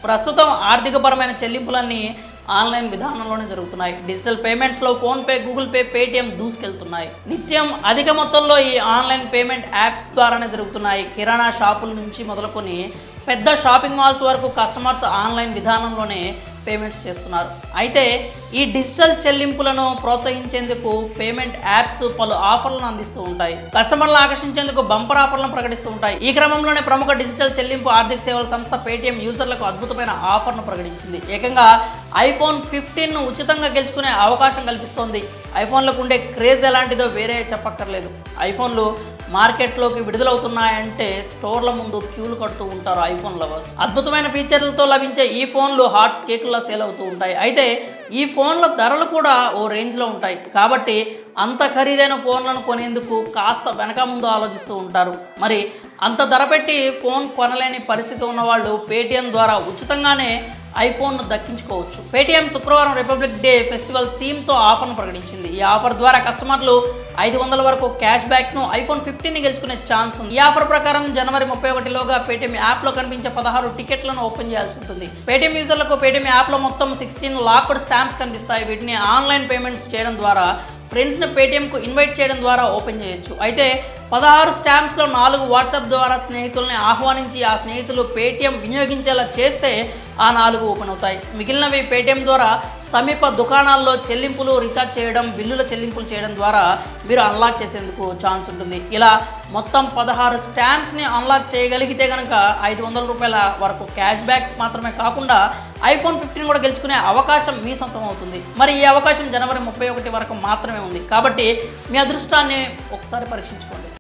ప్రస్తుతం ఆర్థికపరమైన చెల్లింపులన్నీ ఆన్లైన్ విధానంలోనే జరుగుతున్నాయి డిజిటల్ పేమెంట్స్లో ఫోన్పే గూగుల్ పే పేటిఎం దూసుకెళ్తున్నాయి నిత్యం అధిక మొత్తంలో ఈ ఆన్లైన్ పేమెంట్ యాప్స్ ద్వారానే జరుగుతున్నాయి కిరాణా షాపుల నుంచి మొదలుకొని పెద్ద షాపింగ్ మాల్స్ వరకు కస్టమర్స్ ఆన్లైన్ విధానంలోనే పేమెంట్స్ చేస్తున్నారు అయితే ఈ డిజిటల్ చెల్లింపులను ప్రోత్సహించేందుకు పేమెంట్ యాప్స్ పలు ఆఫర్లను అందిస్తూ ఉంటాయి కస్టమర్లను ఆకర్షించేందుకు బంపర్ ఆఫర్లను ప్రకటిస్తూ ఉంటాయి ఈ క్రమంలోనే ప్రముఖ డిజిటల్ చెల్లింపు ఆర్థిక సేవల సంస్థ పేటిఎం యూజర్లకు అద్భుతమైన ఆఫర్ను ప్రకటించింది ఏకంగా ఐఫోన్ ఫిఫ్టీన్ ఉచితంగా గెలుచుకునే అవకాశం కల్పిస్తోంది ఐఫోన్లకు ఉండే క్రేజ్ ఎలాంటిదో వేరే చెప్పక్కర్లేదు ఐఫోన్లు మార్కెట్లోకి విడుదలవుతున్నాయంటే స్టోర్ల ముందు క్యూలు కడుతూ ఉంటారు ఐఫోన్ లవర్స్ అద్భుతమైన ఫీచర్లతో లభించే ఈ ఫోన్లు హాట్ కేకుల్లా సేల్ అవుతూ ఉంటాయి అయితే ఈ ఫోన్ల ధరలు కూడా ఓ రేంజ్లో ఉంటాయి కాబట్టి అంత ఖరీదైన ఫోన్లను కొనేందుకు కాస్త వెనక ముందు ఆలోచిస్తూ ఉంటారు మరి అంత ధర పెట్టి ఫోన్ కొనలేని పరిస్థితి ఉన్న వాళ్ళు పేటిఎం ద్వారా ఉచితంగానే ఐఫోన్ను దక్కించుకోవచ్చు పేటిఎం శుక్రవారం రిపబ్లిక్ డే ఫెస్టివల్ థీమ్తో ఆఫర్ను ప్రకటించింది ఈ ఆఫర్ ద్వారా కస్టమర్లు ఐదు వందల వరకు క్యాష్ బ్యాక్ను ఐఫోన్ ఫిఫ్టీన్ గెలుచుకునే ఛాన్స్ ఉంది ఈ ఆఫర్ ప్రకారం జనవరి ముప్పై ఒకటిలోగా పేటిఎం యాప్లో కనిపించే పదహారు టికెట్లను ఓపెన్ చేయాల్సి ఉంటుంది పేటిఎం యూజర్లకు పేటిఎం యాప్లో మొత్తం సిక్స్టీన్ లాక్డ్ స్టాంప్స్ కనిపిస్తాయి వీటిని ఆన్లైన్ పేమెంట్స్ చేయడం ద్వారా ఫ్రెండ్స్ని పేటిఎంకు ఇన్వైట్ చేయడం ద్వారా ఓపెన్ చేయొచ్చు అయితే పదహారు స్టాంప్స్లో నాలుగు వాట్సాప్ ద్వారా స్నేహితుల్ని ఆహ్వానించి ఆ స్నేహితులు పేటిఎం వినియోగించేలా చేస్తే ఆ నాలుగు ఓపెన్ అవుతాయి మిగిలినవి పేటిఎం ద్వారా సమీప దుకాణాల్లో చెల్లింపులు రీఛార్జ్ చేయడం బిల్లుల చెల్లింపులు చేయడం ద్వారా మీరు అన్లాక్ చేసేందుకు ఛాన్స్ ఉంటుంది ఇలా మొత్తం పదహారు స్టాంప్స్ని అన్లాక్ చేయగలిగితే కనుక ఐదు వందల రూపాయల వరకు క్యాష్ బ్యాక్ మాత్రమే కాకుండా ఐఫోన్ ఫిఫ్టీన్ కూడా గెలుచుకునే అవకాశం మీ సొంతం అవుతుంది మరి ఈ అవకాశం జనవరి ముప్పై ఒకటి వరకు మాత్రమే ఉంది కాబట్టి మీ అదృష్టాన్ని ఒకసారి పరీక్షించుకోండి